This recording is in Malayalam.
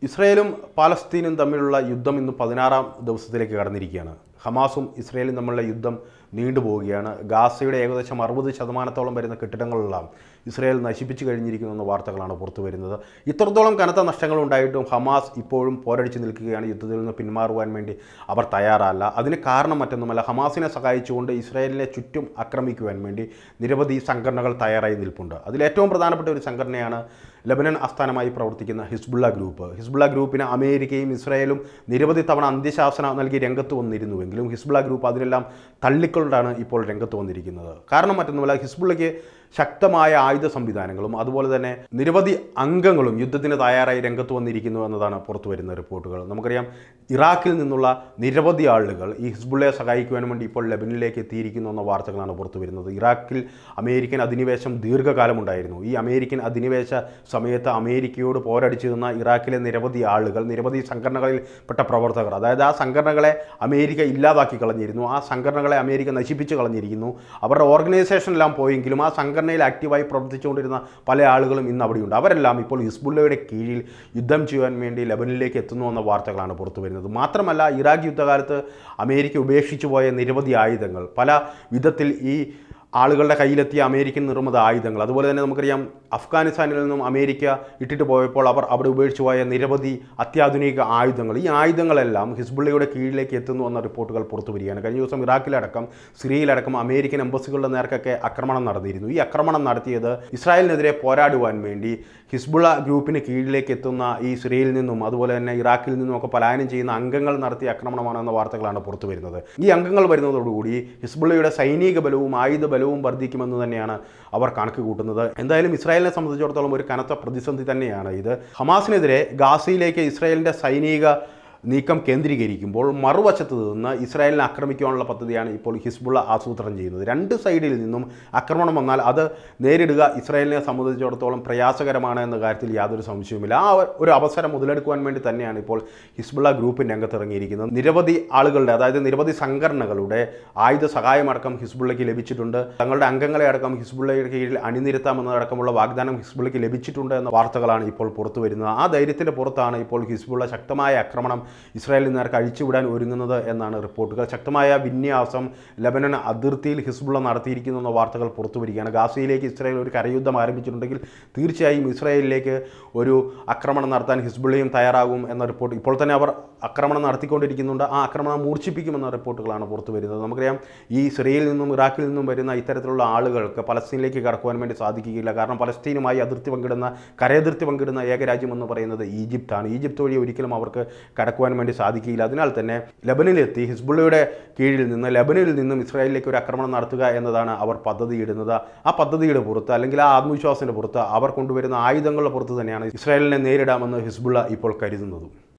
ഇസ്രയേലും പാലസ്തീനും തമ്മിലുള്ള യുദ്ധം ഇന്ന് പതിനാറാം ദിവസത്തിലേക്ക് കടന്നിരിക്കുകയാണ് ഹമാസും ഇസ്രയേലും തമ്മിലുള്ള യുദ്ധം നീണ്ടുപോവുകയാണ് ഗാസയുടെ ഏകദേശം അറുപത് ശതമാനത്തോളം വരുന്ന കെട്ടിടങ്ങളെല്ലാം ഇസ്രയേൽ നശിപ്പിച്ചു കഴിഞ്ഞിരിക്കുന്നു എന്ന വാർത്തകളാണ് പുറത്തു വരുന്നത് ഇത്രത്തോളം കനത്ത നഷ്ടങ്ങൾ ഉണ്ടായിട്ടും ഹമാസ് ഇപ്പോഴും പോരടിച്ച് നിൽക്കുകയാണ് യുദ്ധത്തിൽ നിന്ന് പിന്മാറുവാൻ വേണ്ടി അവർ തയ്യാറല്ല അതിന് കാരണം മറ്റൊന്നുമല്ല ഹമാസിനെ സഹായിച്ചുകൊണ്ട് ഇസ്രയേലിനെ ചുറ്റും ആക്രമിക്കുവാൻ വേണ്ടി നിരവധി സംഘടനകൾ തയ്യാറായി നിൽപ്പുണ്ട് അതിൽ ഏറ്റവും പ്രധാനപ്പെട്ട ഒരു സംഘടനയാണ് ലബനൻ ആസ്ഥാനമായി പ്രവർത്തിക്കുന്ന ഹിസ്ബുള്ള ഗ്രൂപ്പ് ഹിസ്ബുള്ള ഗ്രൂപ്പിന് അമേരിക്കയും ഇസ്രായേലും നിരവധി തവണ അന്ത്യശാസന നൽകി രംഗത്ത് വന്നിരുന്നുവെങ്കിലും ഹിസ്ബുള്ള ഗ്രൂപ്പ് അതിലെല്ലാം തള്ളിക്കൊണ്ടാണ് ഇപ്പോൾ രംഗത്ത് വന്നിരിക്കുന്നത് കാരണം മറ്റൊന്നുമല്ല ഹിസ്ബുള്ളയ്ക്ക് ശക്തമായ ആയുധ സംവിധാനങ്ങളും അതുപോലെ തന്നെ നിരവധി അംഗങ്ങളും യുദ്ധത്തിന് തയ്യാറായി രംഗത്ത് വന്നിരിക്കുന്നു എന്നതാണ് പുറത്തു വരുന്ന റിപ്പോർട്ടുകൾ നമുക്കറിയാം ഇറാഖിൽ നിന്നുള്ള നിരവധി ആളുകൾ ഈ ഹിസ്ബുള്ളയെ സഹായിക്കുവാൻ വേണ്ടി ഇപ്പോൾ ലെബനിലേക്ക് എത്തിയിരിക്കുന്നു എന്ന വാർത്തകളാണ് പുറത്തു വരുന്നത് ഇറാഖിൽ അമേരിക്കൻ അധിനിവേശം ദീർഘകാലമുണ്ടായിരുന്നു ഈ അമേരിക്കൻ അധിനിവേശ സമയത്ത് അമേരിക്കയോട് പോരടിച്ചു നിന്ന ഇറാഖിലെ നിരവധി ആളുകൾ നിരവധി സംഘടനകളിൽ പെട്ട പ്രവർത്തകർ അതായത് ആ സംഘടനകളെ അമേരിക്ക ഇല്ലാതാക്കി കളഞ്ഞിരുന്നു ആ സംഘടനകളെ അമേരിക്ക നശിപ്പിച്ചു കളഞ്ഞിരിക്കുന്നു അവരുടെ ഓർഗനൈസേഷനെല്ലാം പോയെങ്കിലും ആ സംഘടനയിൽ ആക്റ്റീവായി പ്രവർത്തിച്ചുകൊണ്ടിരുന്ന പല ആളുകളും ഇന്ന് അവിടെയുണ്ട് അവരെല്ലാം ഇപ്പോൾ ഹിസ്ബുള്ളയുടെ കീഴിൽ യുദ്ധം ചെയ്യാൻ വേണ്ടി ലെബനിലേക്ക് എത്തുന്നു എന്ന വാർത്തകളാണ് പുറത്തു വരുന്നത് മാത്രമല്ല ഇറാഖ് യുദ്ധകാലത്ത് അമേരിക്ക ഉപേക്ഷിച്ചു പോയ നിരവധി ആയുധങ്ങൾ പല വിധത്തിൽ ഈ ആളുകളുടെ കയ്യിലെത്തിയ അമേരിക്കൻ നിർമ്മിത ആയുധങ്ങൾ അതുപോലെ തന്നെ നമുക്കറിയാം അഫ്ഗാനിസ്ഥാനിൽ നിന്നും അമേരിക്ക ഇട്ടിട്ട് പോയപ്പോൾ അവർ അവിടെ ഉപേക്ഷിച്ചു പോയ നിരവധി അത്യാധുനിക ആയുധങ്ങൾ ഈ ആയുധങ്ങളെല്ലാം ഹിസ്ബുള്ളയുടെ കീഴിലേക്ക് എത്തുന്നു എന്ന റിപ്പോർട്ടുകൾ പുറത്തു വരികയാണ് കഴിഞ്ഞ ദിവസം ഇറാഖിലടക്കം സിറിയയിലടക്കം അമേരിക്കൻ എംബസികളുടെ നേർക്കൊക്കെ ആക്രമണം നടന്നിരുന്നു ഈ ആക്രമണം നടത്തിയത് ഇസ്രായേലിനെതിരെ പോരാടുവാൻ വേണ്ടി ഹിസ്ബുള്ള ഗ്രൂപ്പിന് കീഴിലേക്ക് എത്തുന്ന ഈ സിറിയയിൽ നിന്നും അതുപോലെ തന്നെ ഇറാഖിൽ നിന്നും ഒക്കെ പലായനം ചെയ്യുന്ന അംഗങ്ങൾ നടത്തിയ ആക്രമണമാണെന്ന വാർത്തകളാണ് പുറത്തു വരുന്നത് ഈ അംഗങ്ങൾ വരുന്നതോടുകൂടി ഹിസ്ബുള്ളയുടെ സൈനിക ബലവും ആയുധ ബലവും വർദ്ധിക്കുമെന്ന് തന്നെയാണ് അവർ കണക്ക് കൂട്ടുന്നത് എന്തായാലും ഇസ്രായേലിനെ സംബന്ധിച്ചിടത്തോളം ഒരു കനത്ത പ്രതിസന്ധി തന്നെയാണ് ഇത് ഹമാസിനെതിരെ ഗാസയിലേക്ക് ഇസ്രായേലിൻ്റെ സൈനിക നീക്കം കേന്ദ്രീകരിക്കുമ്പോൾ മറുവശത്ത് നിന്ന് ഇസ്രായേലിനെ ആക്രമിക്കാനുള്ള പദ്ധതിയാണ് ഇപ്പോൾ ഹിസ്ബുള്ള ആസൂത്രണം ചെയ്യുന്നത് രണ്ട് സൈഡിൽ നിന്നും ആക്രമണം വന്നാൽ അത് നേരിടുക ഇസ്രായേലിനെ സംബന്ധിച്ചിടത്തോളം പ്രയാസകരമാണ് എന്ന കാര്യത്തിൽ യാതൊരു സംശയവുമില്ല ആ ഒരു അവസരം മുതലെടുക്കുവാൻ വേണ്ടി തന്നെയാണ് ഇപ്പോൾ ഹിസ്ബുള്ള ഗ്രൂപ്പ് രംഗത്തിറങ്ങിയിരിക്കുന്നത് നിരവധി ആളുകളുടെ അതായത് നിരവധി സംഘടനകളുടെ ആയുധ സഹായമടക്കം ഹിസ്ബുള്ളയ്ക്ക് ലഭിച്ചിട്ടുണ്ട് തങ്ങളുടെ അംഗങ്ങളെ അടക്കം ഹിസ്ബുള്ളയുടെ കീഴിൽ അണിനിരത്താമെന്നതടക്കമുള്ള വാഗ്ദാനം ഹിസ്ബുള്ളയ്ക്ക് ലഭിച്ചിട്ടുണ്ട് എന്ന വാർത്തകളാണ് ഇപ്പോൾ പുറത്തു വരുന്നത് ആ ധൈര്യത്തിൻ്റെ പുറത്താണ് ഇപ്പോൾ ഹിസ്ബുള്ള ശക്തമായ ആക്രമണം ഇസ്രായേലിൽ നേർക്ക് അഴിച്ചുവിടാൻ ഒരുങ്ങുന്നത് എന്നാണ് റിപ്പോർട്ടുകൾ ശക്തമായ വിന്യാസം ലബനൻ അതിർത്തിയിൽ ഹിസ്ബുള്ള നടത്തിയിരിക്കുന്നു എന്ന വാർത്തകൾ പുറത്തു വരികയാണ് ഗാസയിലേക്ക് ഇസ്രായേൽ ഒരു കരയുദ്ധം ആരംഭിച്ചിട്ടുണ്ടെങ്കിൽ തീർച്ചയായും ഇസ്രായേലിലേക്ക് ഒരു ആക്രമണം നടത്താൻ ഹിസ്ബുള്ളയും തയ്യാറാകും എന്ന റിപ്പോർട്ട് ഇപ്പോൾ തന്നെ അവർ ആക്രമണം നടത്തിക്കൊണ്ടിരിക്കുന്നുണ്ട് ആ ആക്രമണം മൂർച്ഛിപ്പിക്കുമെന്ന റിപ്പോർട്ടുകളാണ് പുറത്തു വരുന്നത് നമുക്കറിയാം ഈ സിറിയയിൽ നിന്നും ഇറാഖിൽ നിന്നും വരുന്ന ഇത്തരത്തിലുള്ള ആളുകൾക്ക് പലസ്തീനിലേക്ക് കടക്കുവാൻ വേണ്ടി സാധിക്കുകയില്ല കാരണം പലസ്തീനുമായി അതിർത്തി പങ്കിടുന്ന കരയതിർത്തി പങ്കിടുന്ന ഏക രാജ്യം എന്ന് പറയുന്നത് ഈജിപ്താണ് ഈജിപ്ത് വഴി ഒരിക്കലും അവർക്ക് കടക്കുവാൻ വേണ്ടി സാധിക്കുകയില്ല അതിനാൽ തന്നെ ലബനിലെത്തി ഹിസ്ബുള്ളയുടെ കീഴിൽ നിന്ന് ലബനിൽ നിന്നും ഇസ്രായേലിലേക്ക് ഒരു ആക്രമണം നടത്തുക എന്നതാണ് അവർ പദ്ധതിയിടുന്നത് ആ പദ്ധതിയുടെ പുറത്ത് അല്ലെങ്കിൽ ആ ആത്മവിശ്വാസത്തിൻ്റെ പുറത്ത് അവർ കൊണ്ടുവരുന്ന ആയുധങ്ങളുടെ പുറത്ത് തന്നെയാണ് ഇസ്രായേലിനെ നേരിടാമെന്ന് ഹിസ്ബുള്ള ഇപ്പോൾ കരുതുന്നതും